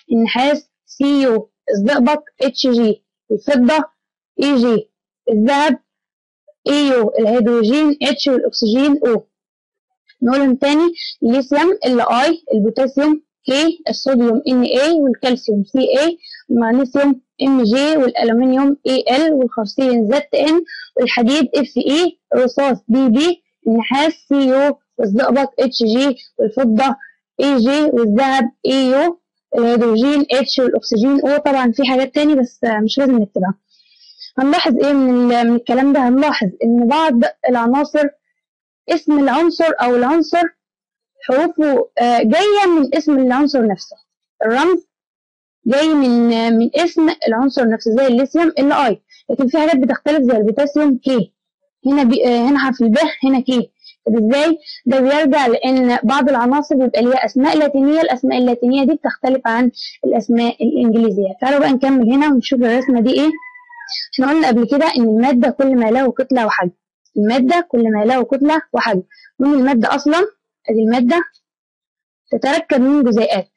النحاس سي يو الزئبق اتش جي الفضة اي جي الذهب اي يو الهيدروجين اتش والاكسجين او نقولهم تاني الليثيوم ال اي البوتاسيوم كي الصوديوم ان اي والكالسيوم سي اي المغنيسيوم ام جي والالومنيوم اي ال والخرسين زد ان والحديد اف اي الرصاص بي بي النحاس سي يو والزئبق اتش جي والفضة اي جي والذهب اي يو الهيدروجين اتش والاكسجين او طبعا في حاجات تاني بس مش لازم نكتبها هنلاحظ ايه من, من الكلام ده هنلاحظ ان بعض العناصر اسم العنصر او العنصر حروفه جاية من اسم العنصر نفسه الرمز جاي من من اسم العنصر نفسه زي الليثيوم ال اي لكن في حاجات بتختلف زي البوتاسيوم كي هنا بي هنا حرف الب هنا كي طب ازاي ده بيرجع لان بعض العناصر بيبقى ليها اسماء لاتينيه الاسماء اللاتينيه دي بتختلف عن الاسماء الانجليزيه تعالوا بقى نكمل هنا ونشوف الرسمه دي ايه احنا قلنا قبل كده ان الماده كل ما له كتله وحجم الماده كل ما له كتله وحجم وان الماده اصلا ادي الماده تتركب من جزيئات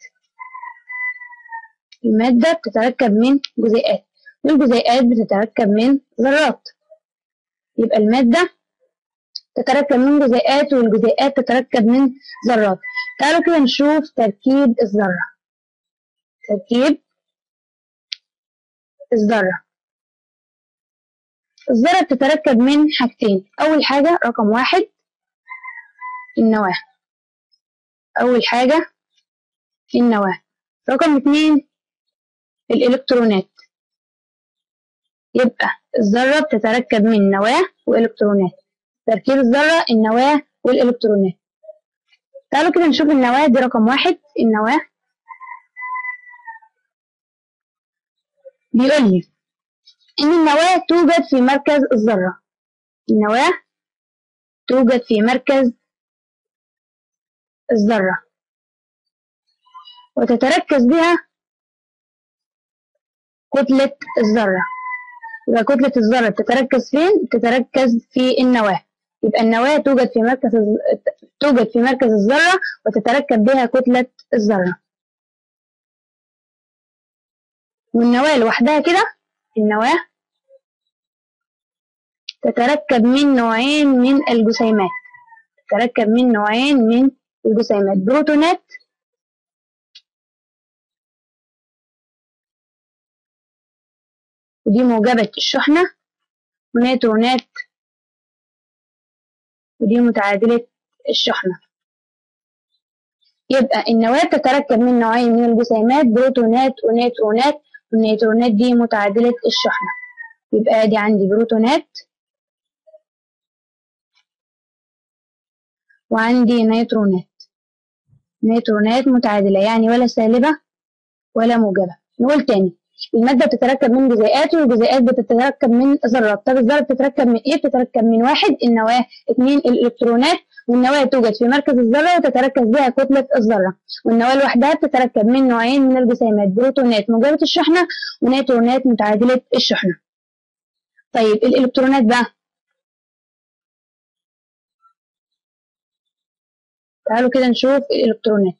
الماده بتتركب من جزيئات والجزيئات بتتركب من ذرات يبقى الماده تتركب من جزيئات والجزيئات تتركب من ذرات تعالوا كده نشوف تركيب الذرة تركيب الذرة الذرة بتتركب من حاجتين أول حاجة رقم واحد النواة أول حاجة النواة رقم اتنين الإلكترونات يبقى الذرة بتتركب من نواة وإلكترونات تركيب الذرة النواة والإلكترونات تعالوا كده نشوف النواة دي رقم واحد النواة بيقول لي إن النواة توجد في مركز الذرة النواة توجد في مركز الذرة وتتركز بها كتلة الذرة يبقى كتلة الذرة بتتركز فين؟ تتركز في النواة يبقى النواة توجد في مركز توجد في مركز الذرة وتتركب بها كتلة الذرة والنواة لوحدها كده النواة تتركب من نوعين من الجسيمات تتركب من نوعين من الجسيمات بروتونات ودي موجبة الشحنة ونيوترونات ودي متعادلة الشحنة يبقى النواة تتركب من نوعين من الجسيمات بروتونات ونيوترونات والنيوترونات دي متعادلة الشحنة يبقى دي عندي بروتونات وعندي نيوترونات نيوترونات متعادلة يعني ولا سالبة ولا موجبة نقول تاني المادة بتتركب من جزيئات والجزيئات بتتركب من ذرات طب الذرة بتتركب من ايه؟ بتتركب من واحد النواة اثنين الالكترونات والنواة توجد في مركز الذرة وتتركز بها كتلة الذرة والنواة لوحدها بتتركب من نوعين من الجسيمات بروتونات موجبة الشحنة ونيوترونات متعادلة الشحنة طيب الالكترونات بقى تعالوا كده نشوف الالكترونات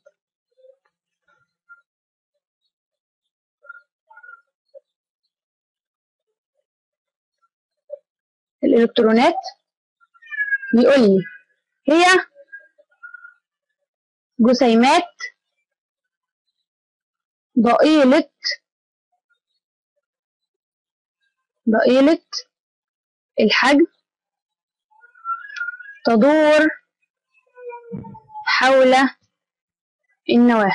الإلكترونات بيقول لي هي جسيمات ضئيلة ضئيلة الحجم تدور حول النواة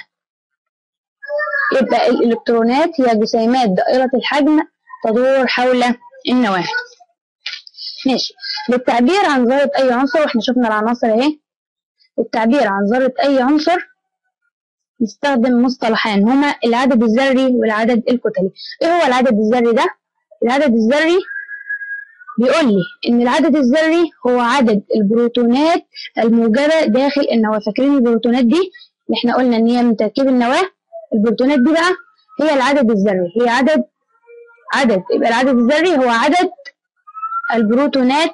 يبقى الإلكترونات هي جسيمات ضئيلة الحجم تدور حول النواة ماشي للتعبير عن ذرة أي عنصر واحنا شفنا العناصر اهي للتعبير عن ذرة أي عنصر نستخدم مصطلحان هما العدد الذري والعدد الكتلي ايه هو العدد الذري ده العدد الذري بيقول لي ان العدد الذري هو عدد البروتونات الموجبة داخل النواة فاكرين البروتونات دي اللي احنا قلنا ان هي من تركيب النواة البروتونات دي بقى هي العدد الذري هي عدد عدد يبقى العدد الذري هو عدد البروتونات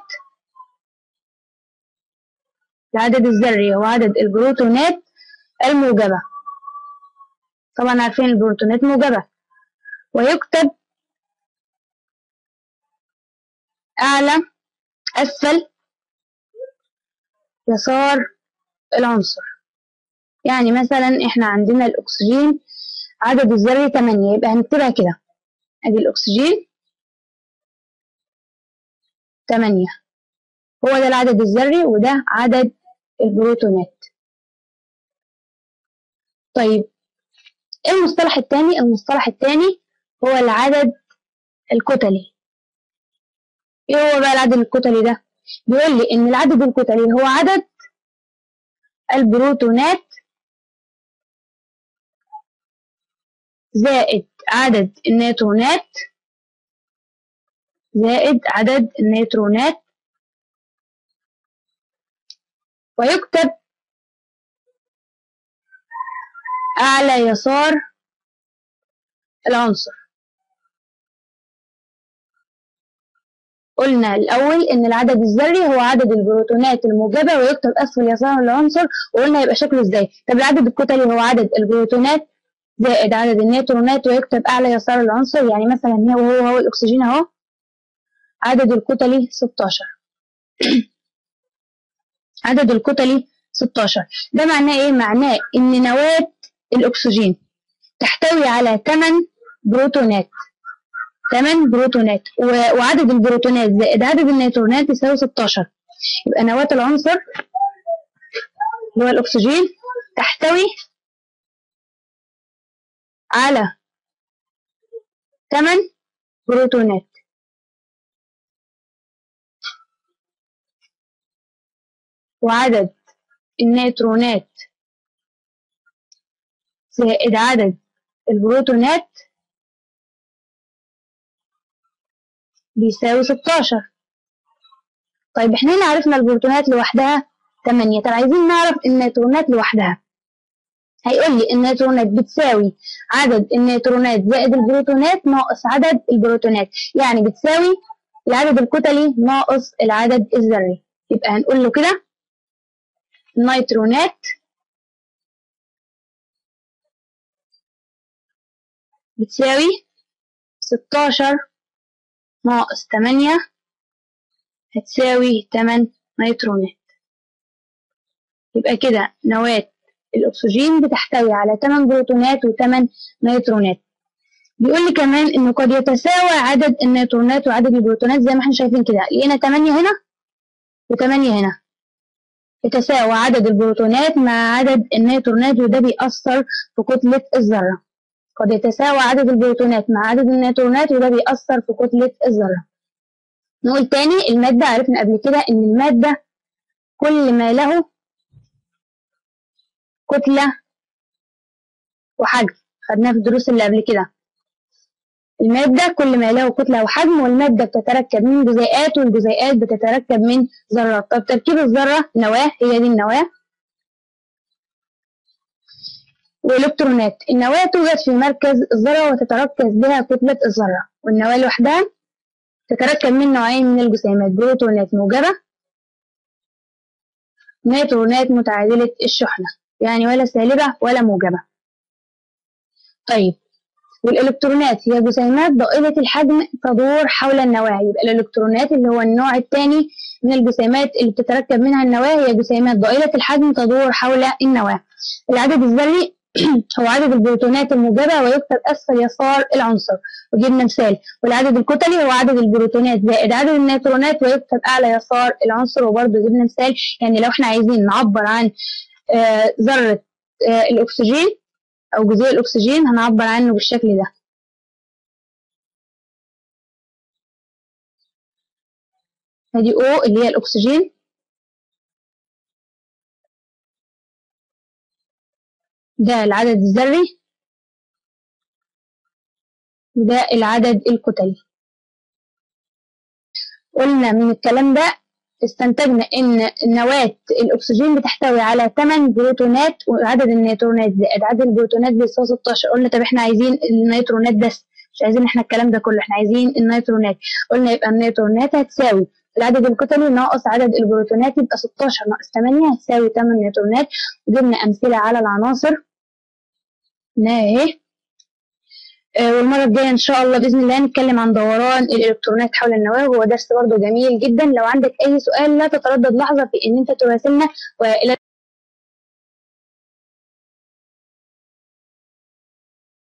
العدد الذري هو عدد البروتونات الموجبة طبعا عارفين البروتونات موجبة ويكتب أعلى أسفل يسار العنصر يعني مثلا احنا عندنا الأكسجين عدد الذري 8 يبقى هنكتبها كده ادي الأكسجين 8 هو ده العدد الذري وده عدد البروتونات طيب ايه المصطلح التاني المصطلح التاني هو العدد الكتلي ايه هو بقى العدد الكتلي ده بيقول لي ان العدد الكتلي هو عدد البروتونات زائد عدد النيوترونات زائد عدد النيوترونات ويكتب أعلى يسار العنصر قلنا الأول إن العدد الذري هو عدد البروتونات الموجبة ويكتب أسفل يسار العنصر وقلنا يبقى شكله إزاي طب العدد الكتلي هو عدد البروتونات زائد عدد النيوترونات ويكتب أعلى يسار العنصر يعني مثلا هو هو هو الأكسجين أهو عدد الكتلي 16 عدد الكتلي 16 ده معناه إيه؟ معناه إن نواة الأكسجين تحتوي على 8 بروتونات 8 بروتونات وعدد البروتونات زائد عدد النيوترونات يساوي 16 يبقى نواة العنصر اللي هو الأكسجين تحتوي على 8 بروتونات وعدد النيوترونات زائد عدد البروتونات بيساوي 16 طيب احنا هنا عرفنا البروتونات لوحدها 8 طب عايزين نعرف النيوترونات لوحدها هيقول لي النيوترونات بتساوي عدد النيوترونات زائد البروتونات ناقص عدد البروتونات يعني بتساوي العدد الكتلي ناقص العدد الذري يبقى هنقول له كده النيوترونات بتساوي ستاشر ناقص تمانية هتساوي تمن نيوترونات يبقى كده نواة الأكسجين بتحتوي على تمن بروتونات وتمن نيوترونات بيقول لي كمان إنه قد يتساوى عدد النيوترونات وعدد البروتونات زي ما احنا شايفين كده لقينا تمانية هنا وتمانية هنا يتساوى عدد البروتونات مع عدد النيوترونات وده بيأثر في كتلة الذرة قد يتساوى عدد البروتونات مع عدد النيوترونات وده بيأثر في كتلة الذرة نقول تاني المادة عرفنا قبل كده إن المادة كل ما له كتلة وحجم خدناها في الدروس اللي قبل كده المادة كل ما له كتلة وحجم والمادة بتتركب من جزيئات والجزيئات بتتركب من ذرات طب تركيب الذرة نواة هي دي النواة والإلكترونات النواة توجد في مركز الذرة وتتركز بها كتلة الذرة والنواة لوحدها تتركب من نوعين من الجسيمات بروتونات موجبة نيوترونات متعادلة الشحنة يعني ولا سالبة ولا موجبة طيب والإلكترونات هي جسيمات ضئيلة الحجم تدور حول النواة يبقى الإلكترونات اللي هو النوع الثاني من الجسيمات اللي بتتركب منها النواة هي جسيمات ضئيلة الحجم تدور حول النواة العدد الذري هو عدد البروتونات الموجبة ويكتب أسفل يسار العنصر وجبنا مثال والعدد الكتلي هو عدد البروتونات زائد عدد النيوترونات ويكتب أعلى يسار العنصر وبرضه جبنا مثال يعني لو احنا عايزين نعبر عن آه ذرة آه الأكسجين أو جزيء الأكسجين هنعبر عنه بالشكل ده ادي O اللي هي الأكسجين ده العدد الذري وده العدد الكتلي قلنا من الكلام ده استنتجنا ان نواة الاكسجين بتحتوي على 8 بروتونات وعدد النيوترونات زائد عدد البروتونات بيساوي 16 قلنا طب احنا عايزين النيوترونات بس مش عايزين احنا الكلام ده كله احنا عايزين النيوترونات قلنا يبقى النيوترونات هتساوي العدد الكتلي ناقص عدد البروتونات يبقى 16 ناقص 8 هتساوي 8 نيوترونات وجبنا امثله على العناصر اهي آه، والمرة الجاية إن شاء الله بإذن الله هنتكلم عن دوران الإلكترونات حول النواة وهو درس برضه جميل جدا لو عندك أي سؤال لا تتردد لحظة في إن أنت تراسلنا وإلى